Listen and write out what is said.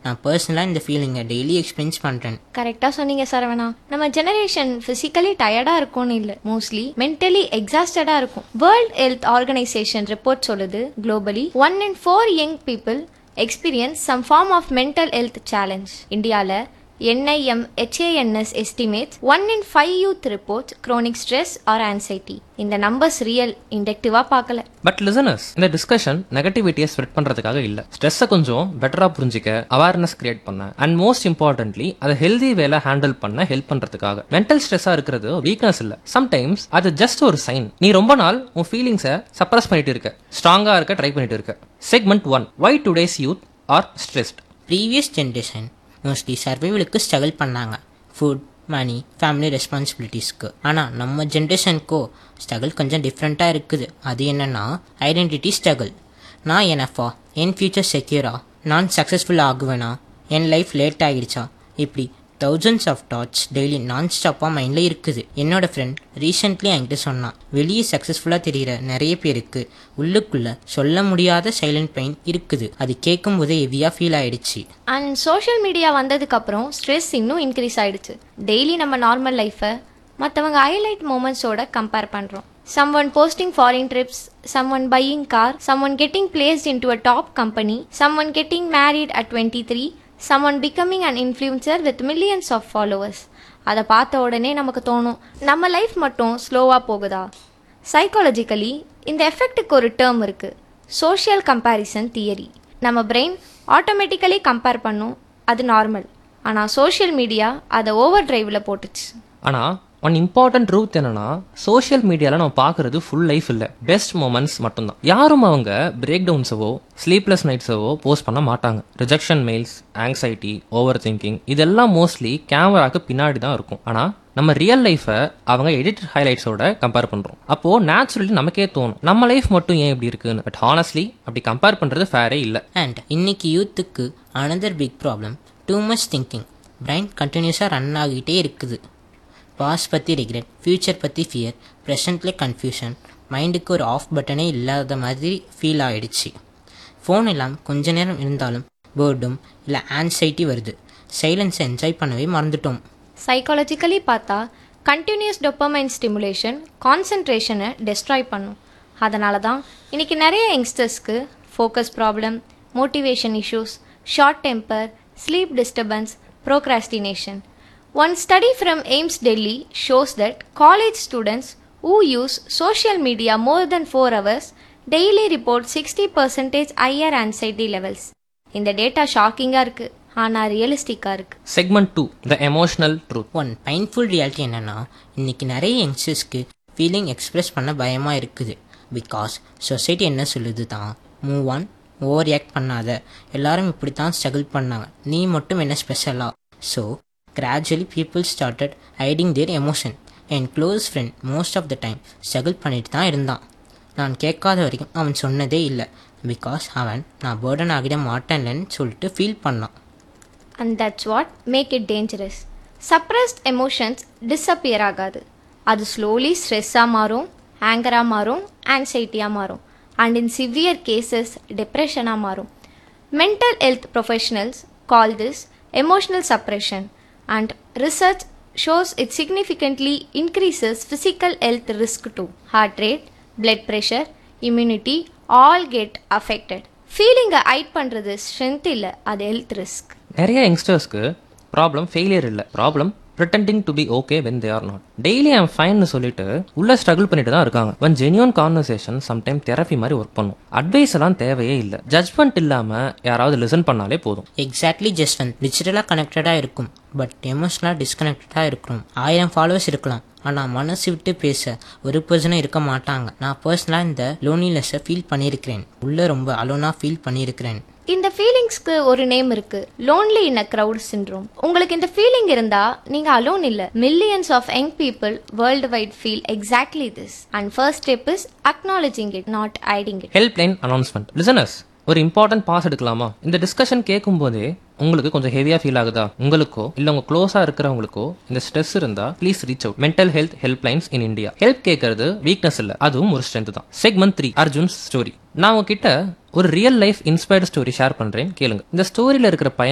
நான் பர்சனலாக இந்த ஃபீலிங்கை டெய்லி எக்ஸ்பீரியன்ஸ் பண்ணுறேன் கரெக்டாக சொன்னீங்க சரவணா நம்ம ஜெனரேஷன் ஃபிசிக்கலி டயர்டாக இருக்கும்னு இல்லை மோஸ்ட்லி மென்டலி எக்ஸாஸ்டடாக இருக்கும் வேர்ல்ட் ஹெல்த் ஆர்கனைசேஷன் ரிப்போர்ட் சொல்லுது globally one in four young people experience some form of mental health challenge இந்தியாவில் NIMHANS estimates one in five youth reports chronic stress or anxiety இந்த numbers real இண்டக்டிவாக பார்க்கல but listeners இந்த discussion நெகட்டிவிட்டியை spread பண்றதுக்காக இல்ல ஸ்ட்ரெஸ்ஸை கொஞ்சம் பெட்டரா புரிஞ்சிக்க அவேர்னஸ் கிரியேட் பண்ண அண்ட் மோஸ்ட் இம்பார்ட்டன்ட்லி அதை ஹெல்தி வேலை ஹேண்டில் பண்ண ஹெல்ப் பண்றதுக்காக மென்டல் ஸ்ட்ரெஸ்ஸா இருக்கிறது வீக்னஸ் இல்ல சம்டைம்ஸ் அது ஜஸ்ட் ஒரு சைன் நீ ரொம்ப நாள் உன் ஃபீலிங்ஸை சப்ரஸ் பண்ணிட்டு இருக்க ஸ்ட்ராங்கா இருக்க ட்ரை பண்ணிட்டு இருக்க segment one why today's youth are stressed previous generation mostly சர்வைவலுக்கு ஸ்ட்ரகிள் பண்ணாங்க ஃபுட் மணி ஃபேமிலி ரெஸ்பான்சிபிலிட்டிஸ்க்கு ஆனால் நம்ம ஜென்ரேஷனுக்கோ ஸ்ட்ரகிள் கொஞ்சம் டிஃப்ரெண்ட்டாக இருக்குது அது என்னென்னா ஐடென்டிட்டி ஸ்ட்ரகிள் நான் எனஃபா என் ஃப்யூச்சர் செக்யூரா நான் சக்ஸஸ்ஃபுல் ஆகுவேனா என் லைஃப் லேட் ஆகிடுச்சா இப்படி தௌசண்ட்ஸ் ஆஃப் தாட்ஸ் டெய்லி நான் ஸ்டாப்பாக மைண்டில் இருக்குது என்னோட ஃப்ரெண்ட் ரீசெண்ட்லி என்கிட்ட சொன்னான் வெளியே சக்ஸஸ்ஃபுல்லாக தெரிகிற நிறைய பேருக்கு உள்ளுக்குள்ளே சொல்ல முடியாத சைலண்ட் பெயின் இருக்குது அது கேட்கும் போதே ஹெவியாக ஃபீல் ஆயிடுச்சு அண்ட் சோஷியல் மீடியா வந்ததுக்கப்புறம் ஸ்ட்ரெஸ் இன்னும் இன்க்ரீஸ் ஆயிடுச்சு டெய்லி நம்ம நார்மல் லைஃப்பை மற்றவங்க ஹைலைட் மூமெண்ட்ஸோட கம்பேர் பண்ணுறோம் someone posting foreign trips someone buying car someone getting placed into a top company someone getting married at twenty three someone becoming an influencer with millions of followers அதை பார்த்த உடனே நமக்கு தோணும் நம்ம life மட்டும் ஸ்லோவாக போகுதா psychologically இந்த எஃபெக்ட்டுக்கு ஒரு டேர்ம் இருக்குது சோஷியல் கம்பேரிசன் தியரி நம்ம பிரெயின் ஆட்டோமேட்டிக்கலி கம்பேர் பண்ணும் அது நார்மல் ஆனால் சோஷியல் மீடியா அதை ஓவர் டிரைவில் போட்டுச்சு ஆனா ஒன் இம்பார்ட்டன்ட் ட்ரூத் என்னன்னா சோஷியல் மீடியால நம்ம பார்க்கறது ஃபுல் லைஃப் இல்ல பெஸ்ட் மூமெண்ட்ஸ் மட்டும்தான் யாரும் அவங்க பிரேக் டவுன்ஸவோ ஸ்லீப்லெஸ் நைட்ஸவோ போஸ்ட் பண்ண மாட்டாங்க rejection mails anxiety overthinking இதெல்லாம் மோஸ்ட்லி கேமராக்கு பின்னாடி தான் இருக்கும் ஆனா நம்ம ரியல் லைஃபை அவங்க எடிட் ஹைலைட்ஸோட கம்பேர் பண்றோம் அப்போ நேச்சுரலி நமக்கே தோணும் நம்ம லைஃப் மட்டும் ஏன் இப்படி இருக்குன்னு பட் ஹானஸ்ட்லி அப்படி கம்பேர் பண்றது ஃபேரே இல்ல அண்ட் இன்னைக்கு யூத்துக்கு another big problem too much thinking brain கண்டினியூஸாக ரன் ஆகிட்டே இருக்குது பாஸ் பற்றி ரிக்ரெட் ஃப்யூச்சர் பற்றி ஃபியர் ப்ரெசண்ட்லேயே கன்ஃபியூஷன் மைண்டுக்கு ஒரு ஆஃப் பட்டனே இல்லாத மாதிரி ஃபீல் ஆகிடுச்சு ஃபோன் இல்லாமல் கொஞ்ச நேரம் இருந்தாலும் போர்டும் இல்லை ஆன்சைட்டி வருது சைலன்ஸை என்ஜாய் பண்ணவே மறந்துட்டோம் சைக்காலஜிக்கலி பார்த்தா கண்டினியூஸ் டொப்பமைன் ஸ்டிமுலேஷன் கான்சன்ட்ரேஷனை டெஸ்ட்ராய் பண்ணும் அதனால தான் இன்னைக்கு நிறைய யங்ஸ்டர்ஸ்க்கு focus problem motivation issues short temper sleep disturbance procrastination. One study from AIMS Delhi shows that college students who use social media more than 4 hours daily report 60% higher anxiety levels. இந்த data ஷாக்கிங்காக இருக்குது ஆனால் ரியலிஸ்டிக்காக இருக்குது segment two the emotional truth one painful reality என்னென்னா இன்றைக்கி நிறைய யங்ஸ்டர்ஸ்க்கு feeling express பண்ண பயமாக இருக்குது பிகாஸ் சொசைட்டி என்ன சொல்லுது தான் மூவ் ஆன் ஓவர் ரியாக்ட் பண்ணாத எல்லாரும் இப்படி தான் ஸ்ட்ரகிள் பண்ணாங்க நீ மட்டும் என்ன ஸ்பெஷலா so gradually people started hiding their emotion என் close friend most of the time struggle பண்ணிட்டு தான் இருந்தான் நான் கேட்காத வரைக்கும் அவன் சொன்னதே இல்லை பிகாஸ் அவன் நான் பேர்டன் ஆகிட மாட்டேன்லன்னு சொல்லிட்டு ஃபீல் பண்ணான் and that's what make it dangerous suppressed emotions disappear ஆகாது அது ஸ்லோலி ஸ்ட்ரெஸ்ஸாக மாறும் ஆங்கராக மாறும் ஆன்சைட்டியாக மாறும் அண்ட் இன் சிவியர் கேசஸ் டிப்ரெஷனாக மாறும் mental health professionals call this emotional suppression and research shows it significantly increases physical health risk too. Heart rate, blood pressure, immunity all get affected. ஃபீலிங்கை ஹைட் பண்ணுறது ஸ்ட்ரென்த் இல்லை அது health risk நிறைய யங்ஸ்டர்ஸ்க்கு problem failure இல்லை problem pretending to be okay when they are not daily I'm ஃபைன்னு சொல்லிட்டு உள்ள ஸ்ட்ரகிள் பண்ணிட்டு தான் இருக்காங்க one genuine conversation sometime therapy மாதிரி ஒர்க் பண்ணும் அட்வைஸ் எல்லாம் தேவையே இல்லை ஜட்ஜ்மெண்ட் இல்லாம யாராவது லிசன் பண்ணாலே போதும் எக்ஸாக்ட்லி ஜஸ்ட் வந்து டிஜிட்டலாக கனெக்டடாக இருக்கும் பட் எமோஷனலாக டிஸ்கனெக்டடாக இருக்கும் ஆயிரம் ஃபாலோவர்ஸ் இருக்கலாம் ஆனால் மனசு விட்டு பேச ஒரு பர்சனும் இருக்க மாட்டாங்க நான் பர்சனலாக இந்த லோனிலெஸ்ஸை ஃபீல் பண்ணியிருக்கிறேன் உள்ளே ரொம்ப அலோனாக ஃபீல் பண்ணியிருக்கிறேன் இந்த ஃபீலிங்ஸ்க்கு ஒரு நேம் இருக்கு lonely in a crowd syndrome உங்களுக்கு இந்த ஃபீலிங் இருந்தா நீங்க அலோன் இல்ல millions of young people worldwide feel exactly this and first step is acknowledging it not hiding it helpline announcement listeners ஒரு இம்பார்ட்டன்ட் பாஸ் எடுக்கலாமா இந்த discussion கேட்கும் போதே உங்களுக்கு கொஞ்சம் ஹெவியா ஃபீல் ஆகுதா உங்களுக்கோ இல்ல உங்க க்ளோஸா இருக்கிறவங்களுக்கோ இந்த ஸ்ட்ரெஸ் இருந்தா please reach out mental health helplines in India help கேட்கறது வீக்னஸ் இல்ல அதுவும் ஒரு ஸ்ட்ரென்த் தான் செக்மெண்ட் த்ரீ அர்ஜுன் ஸ்டோரி நான் உங்ககிட்ட ஒரு real life inspired story share பண்றேன் கேளுங்க இந்த ஸ்டோரியில இருக்கிற பையன்